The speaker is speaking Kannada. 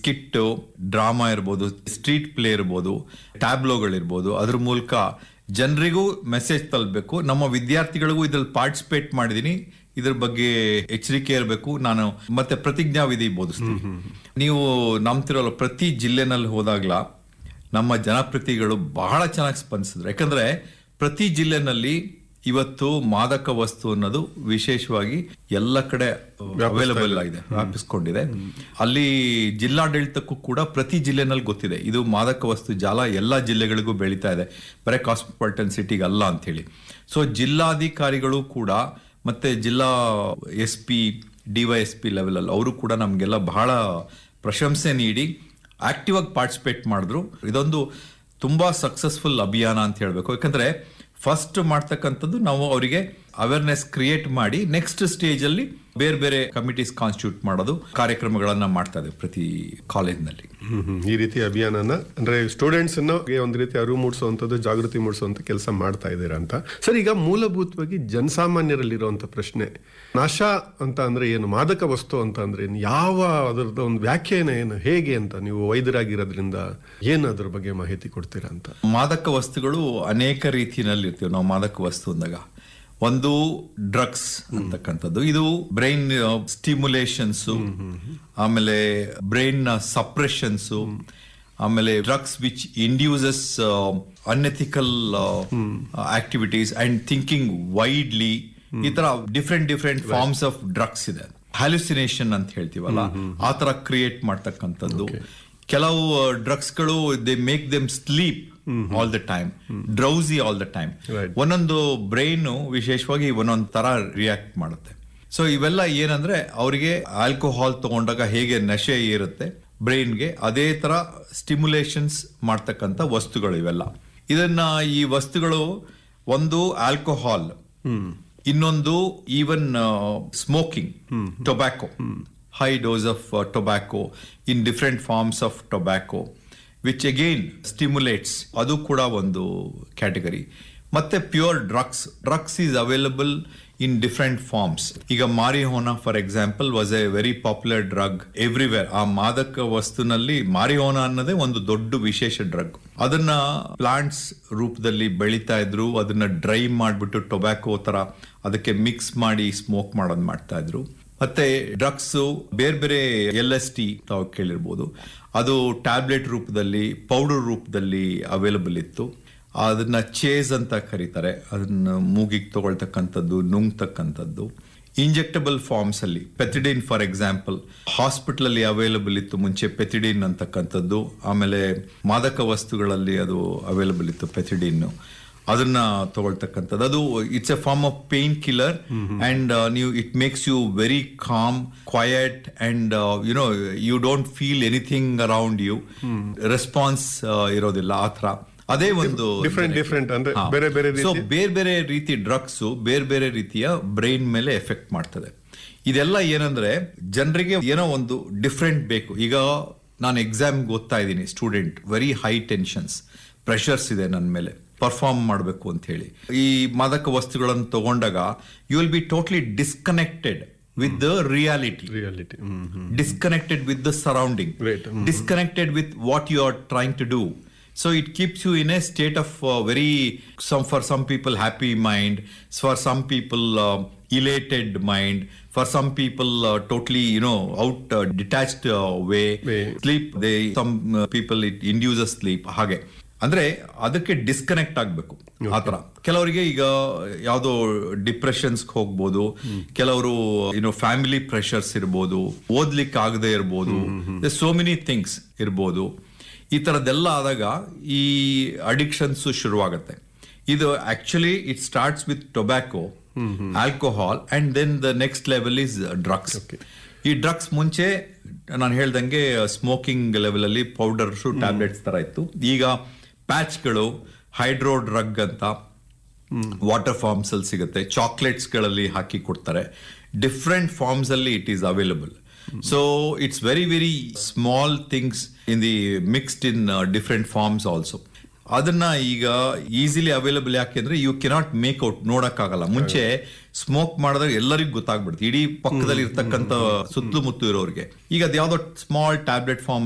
ಸ್ಕಿಟ್ ಡ್ರಾಮಾ ಇರ್ಬೋದು ಸ್ಟ್ರೀಟ್ ಪ್ಲೇ ಇರ್ಬೋದು ಟ್ಯಾಬ್ಲೋಗಳಿರ್ಬೋದು ಅದ್ರ ಮೂಲಕ ಜನರಿಗೂ ಮೆಸೇಜ್ ತಲುಪಬೇಕು ನಮ್ಮ ವಿದ್ಯಾರ್ಥಿಗಳಿಗೂ ಇದ್ರಲ್ಲಿ ಪಾರ್ಟಿಸಿಪೇಟ್ ಮಾಡಿದೀನಿ ಇದ್ರ ಬಗ್ಗೆ ಎಚ್ಚರಿಕೆ ಇರಬೇಕು ನಾನು ಮತ್ತೆ ಪ್ರತಿಜ್ಞಾವಿಧಿ ಬೋಧಿಸ್ತೀನಿ ನೀವು ನಂಬ್ತಿರೋಲ್ಲ ಪ್ರತಿ ಜಿಲ್ಲೆನಲ್ಲಿ ಹೋದಾಗ್ಲ ನಮ್ಮ ಜನಪ್ರತಿಗಳು ಬಹಳ ಚೆನ್ನಾಗಿ ಸ್ಪಂದಿಸಿದ್ರು ಯಾಕಂದ್ರೆ ಪ್ರತಿ ಜಿಲ್ಲೆನಲ್ಲಿ ಇವತ್ತು ಮಾದಕ ವಸ್ತು ಅನ್ನೋದು ವಿಶೇಷವಾಗಿ ಎಲ್ಲ ಕಡೆ ಅವೈಲಬಲ್ ಆಗಿದೆ ವ್ಯಾಪಿಸ್ಕೊಂಡಿದೆ ಅಲ್ಲಿ ಜಿಲ್ಲಾಡಳಿತಕ್ಕೂ ಕೂಡ ಪ್ರತಿ ಜಿಲ್ಲೆನಲ್ಲಿ ಗೊತ್ತಿದೆ ಇದು ಮಾದಕ ವಸ್ತು ಜಾಲ ಎಲ್ಲ ಜಿಲ್ಲೆಗಳಿಗೂ ಬೆಳೀತಾ ಇದೆ ಬರೀ ಕಾಸ್ಮೋಪಾಲಿಟನ್ ಸಿಟಿಗೆ ಅಲ್ಲ ಅಂತ ಹೇಳಿ ಸೊ ಜಿಲ್ಲಾಧಿಕಾರಿಗಳು ಕೂಡ ಮತ್ತೆ ಜಿಲ್ಲಾ S P DYS P level ಅಲ್ಲಿ ಅವರು ಕೂಡ ನಮಗೆಲ್ಲ ಬಹಳ ಪ್ರಶಂಸೆ ನೀಡಿ ಆಕ್ಟಿವ್ ಆಗಿ ಪಾರ್ಟಿಸಿಪೇಟ್ ಮಾಡಿದ್ರು ಇದೊಂದು ತುಂಬಾ ಸಕ್ಸಸ್ಫುಲ್ ಅಭಿಯಾನ ಅಂತ ಹೇಳ್ಬೇಕು ಯಾಕಂದ್ರೆ ಫಸ್ಟ್ ಮಾಡ್ತಕ್ಕಂಥದ್ದು ನಾವು ಅವರಿಗೆ ಅವೇರ್ನೆಸ್ ಕ್ರಿಯೇಟ್ ಮಾಡಿ ನೆಕ್ಸ್ಟ್ ಸ್ಟೇಜ್ ಅಲ್ಲಿ ಬೇರೆ ಬೇರೆ ಕಮಿಟೀಸ್ ಕಾನ್ಸ್ಟಿಟ್ಯೂಟ್ ಮಾಡೋದು ಕಾರ್ಯಕ್ರಮಗಳನ್ನ ಮಾಡ್ತಾ ಇದ್ದೇವೆ ಪ್ರತಿ ಕಾಲೇಜ್ನಲ್ಲಿ ಹ್ಮ್, ಹ್ಮ್. ಈ ರೀತಿ ಅಭಿಯಾನನ ಅಂದ್ರೆ ಸ್ಟೂಡೆಂಟ್ಸ್ ಒಂದು ರೀತಿ ಅರಿವು ಮೂಡಿಸುವಂತದ್ದು ಜಾಗೃತಿ ಮೂಡಿಸುವಂತ ಕೆಲಸ ಮಾಡ್ತಾ ಇದ್ದೀರಾ ಅಂತ ಸರ್ ಈಗ ಮೂಲಭೂತವಾಗಿ ಜನಸಾಮಾನ್ಯರಲ್ಲಿರುವಂತ ಪ್ರಶ್ನೆ ನಾಶ ಅಂತ ಅಂದ್ರೆ ಏನು ಮಾದಕ ವಸ್ತು ಅಂತ ಅಂದ್ರೆ ಏನು ಯಾವ ಅದರದ ಒಂದು ವ್ಯಾಖ್ಯಾನ ಏನು ಹೇಗೆ ಅಂತ ನೀವು ವೈದ್ಯರಾಗಿರೋದ್ರಿಂದ ಏನು ಅದ್ರ ಬಗ್ಗೆ ಮಾಹಿತಿ ಕೊಡ್ತೀರಾ ಅಂತ ಮಾದಕ ವಸ್ತುಗಳು ಅನೇಕ ರೀತಿಯಲ್ಲಿ ಇರ್ತೀವಿ ನಾವು ಮಾದಕ ವಸ್ತು ಅಂದಾಗ ಒಂದು ಡ್ರಗ್ಸ್ ಅಂತಕ್ಕಂಥದ್ದು ಇದು ಬ್ರೈನ್ ಸ್ಟಿಮ್ಯುಲೇಷನ್ಸ್ ಆಮೇಲೆ ಬ್ರೈನ್ ಸಪ್ರೆಷನ್ಸ್ ಆಮೇಲೆ drugs which induces unethical activities and thinking widely ಈ ತರ different different forms of drugs ಇದೆ ಹ್ಯಾಲುಸಿನೇಷನ್ ಅಂತ ಹೇಳ್ತೀವಲ್ಲ ಆ ತರ ಕ್ರಿಯೇಟ್ ಮಾಡ್ತಕ್ಕಂಥದ್ದು ಕೆಲವು ಡ್ರಗ್ಸ್ಗಳು they make them sleep all the time drowsy all the time Right. ಒಂದೊಂದು ಬ್ರೈನ್ ವಿಶೇಷವಾಗಿ ಒಂದೊಂದು ತರ ರಿಯಾಕ್ಟ್ ಮಾಡುತ್ತೆ ಸೊ ಇವೆಲ್ಲ ಏನಂದ್ರೆ ಅವರಿಗೆ ಆಲ್ಕೋಹಾಲ್ ತಗೊಂಡಾಗ ಹೇಗೆ ನಶೆ ಇರುತ್ತೆ ಬ್ರೈನ್ಗೆ ಅದೇ ತರ ಸ್ಟಿಮ್ಯುಲೇಷನ್ಸ್ ಮಾಡ್ತಕ್ಕಂಥ ವಸ್ತುಗಳು ಇವೆಲ್ಲ ಇದನ್ನ ಈ ವಸ್ತುಗಳು ಒಂದು ಆಲ್ಕೋಹಾಲ್ ಇನ್ನೊಂದು even smoking tobacco high dose of tobacco in different forms of tobacco which again stimulates ಅದು ಕೂಡ ಒಂದು ಕ್ಯಾಟಗರಿ ಮತ್ತೆ pure drugs drugs is available in different forms ಈಗ marijuana for example was a very popular drug everywhere ಆ ಮಾದಕ ವಸ್ತುನಲ್ಲಿ ಮಾರಿಹೋನಾ ಅನ್ನೋದೇ ಒಂದು ದೊಡ್ಡ ವಿಶೇಷ ಡ್ರಗ್ ಅದನ್ನ ಪ್ಲಾಂಟ್ಸ್ ರೂಪದಲ್ಲಿ ಬೆಳೀತಾ ಇದ್ರು ಅದನ್ನ ಡ್ರೈ ಮಾಡ್ಬಿಟ್ಟು ಟೊಬ್ಯಾಕೋ ತರ ಅದಕ್ಕೆ ಮಿಕ್ಸ್ ಮಾಡಿ ಸ್ಮೋಕ್ ಮಾಡೋದ್ ಮಾಡ್ತಾ ಇದ್ರು ಮತ್ತೆ ಡ್ರಗ್ಸ್ ಬೇರೆ ಬೇರೆ ಎಲ್ ಎಸ್ ಟಿ ತಾವು ಕೇಳಿರ್ಬೋದು ಅದು ಟ್ಯಾಬ್ಲೆಟ್ ರೂಪದಲ್ಲಿ ಪೌಡರ್ ರೂಪದಲ್ಲಿ ಅವೈಲಬಲ್ ಇತ್ತು ಅದನ್ನ ಚೇಸ್ ಅಂತ ಕರೀತಾರೆ ಅದನ್ನ ಮೂಗಿಗೆ ತಗೊಳ್ತಕ್ಕಂಥದ್ದು ನುಂಗ್ತಕ್ಕಂಥದ್ದು ಇಂಜೆಕ್ಟಬಲ್ ಫಾರ್ಮ್ಸ್ ಅಲ್ಲಿ ಪೆಥಿಡಿನ್ ಫಾರ್ ಎಕ್ಸಾಂಪಲ್ ಹಾಸ್ಪಿಟಲ್ ಅಲ್ಲಿ ಅವೈಲಬಲ್ ಇತ್ತು ಮುಂಚೆ ಪೆಥಿಡಿನ್ ಅಂತಕ್ಕಂಥದ್ದು ಆಮೇಲೆ ಮಾದಕ ವಸ್ತುಗಳಲ್ಲಿ ಅದು ಅವೈಲಬಲ್ ಇತ್ತು ಪೆಥಿಡಿನ್ ಅದನ್ನ ತಗೊಳ್ತಕ್ಕಂಥದ್ದು ಅದು it's a form of painkiller and ನೀವು it makes you very calm quiet and you know you don't feel anything around you response ಇರೋದಿಲ್ಲ ಆ ಥರ ಅದೇ ಒಂದು Different, different ಅಂದ್ರೆ ಹಾ. ಬೇರೆ ಬೇರೆ So, ರೀತಿ- ಬೇರೆ ಬೇರೆ ರೀತಿ ಡ್ರಗ್ಸ್ ಬೇರೆ ಬೇರೆ ರೀತಿಯ ಬ್ರೈನ್ ಮೇಲೆ ಎಫೆಕ್ಟ್ ಮಾಡ್ತದೆ ಇದೆಲ್ಲ ಏನಂದ್ರೆ ಜನರಿಗೆ ಏನೋ ಒಂದು ಡಿಫ್ರೆಂಟ್ ಬೇಕು ಈಗ ನಾನು ಎಕ್ಸಾಮ್ಗೆ ಓದ್ತಾ ಇದ್ದೀನಿ student very high tensions pressures ಇದೆ ನನ್ನ ಮೇಲೆ ಪರ್ಫಾರ್ಮ್ ಮಾಡಬೇಕು ಅಂತ ಹೇಳಿ ಈ ಮಾದಕ ವಸ್ತುಗಳನ್ನು ತಗೊಂಡಾಗ you will be totally disconnected with the reality reality disconnected with the surrounding, Right. Mhm. disconnected with what you are trying to do. So it keeps you in a state of uh, very some for some people happy mind, for some people uh, elated mind, for some people uh, totally you know out uh, detached uh, way. Way. Sleep they some uh, people it induces sleep ಹಾಗೆ ಅಂದ್ರೆ ಅದಕ್ಕೆ ಡಿಸ್ಕನೆಕ್ಟ್ ಆಗ್ಬೇಕು ಆತರ ಕೆಲವರಿಗೆ ಈಗ ಯಾವ್ದೋ ಡಿಪ್ರೆಷನ್ಸ್ ಹೋಗ್ಬೋದು ಕೆಲವರು ಏನೋ ಫ್ಯಾಮಿಲಿ ಪ್ರೆಷರ್ಸ್ ಇರ್ಬೋದು ಓದ್ಲಿಕ್ಕೆ ಆಗದೆ ಇರ್ಬೋದು ಸೋ ಮೆನಿ ಥಿಂಗ್ಸ್ ಇರ್ಬೋದು ಈ ತರದೆಲ್ಲ ಆದಾಗ ಈ ಅಡಿಕ್ಷನ್ಸ್ ಶುರುವಾಗತ್ತೆ ಇದು actually it starts with tobacco alcohol and then the next level is drugs ಈ ಡ್ರಗ್ಸ್ ಮುಂಚೆ ನಾನು ಹೇಳ್ದಂಗೆ ಸ್ಮೋಕಿಂಗ್ ಲೆವೆಲ್ ಅಲ್ಲಿ ಪೌಡರ್ಸ್ ಟ್ಯಾಬ್ಲೆಟ್ಸ್ ತರ ಇತ್ತು ಈಗ ಪ್ಯಾಚ್ಗಳು ಹೈಡ್ರೋ ಡ್ರಗ್ ಅಂತ ವಾಟರ್ ಫಾರ್ಮ್ಸ್ ಅಲ್ಲಿ ಸಿಗುತ್ತೆ ಚಾಕ್ಲೇಟ್ಸ್ ಗಳಲ್ಲಿ ಹಾಕಿ ಕೊಡ್ತಾರೆ ಡಿಫ್ರೆಂಟ್ ಫಾರ್ಮ್ಸ್ ಅಲ್ಲಿ it is available so it's very very small things in the mixed in different forms also ಅದನ್ನ ಈಗ ಈಸಿಲಿ ಅವೈಲಬಲ್ ಯಾಕೆಂದ್ರೆ ಯು ಕೆನಾಟ್ ಮೇಕ್ ಔಟ್ ನೋಡಕ್ಕಾಗಲ್ಲ ಮುಂಚೆ ಸ್ಮೋಕ್ ಮಾಡಿದ್ರೆ ಎಲ್ಲರಿಗೂ ಗೊತ್ತಾಗ್ಬಿಡುತ್ತೆ ಇಡೀ ಪಕ್ಕದಲ್ಲಿ ಇರ್ತಕ್ಕಂಥ ಸುತ್ತಮುತ್ತ ಇರೋರಿಗೆ ಈಗ ಅದ್ಯಾವ್ದೋ ಸ್ಮಾಲ್ ಟ್ಯಾಬ್ಲೆಟ್ ಫಾರ್ಮ್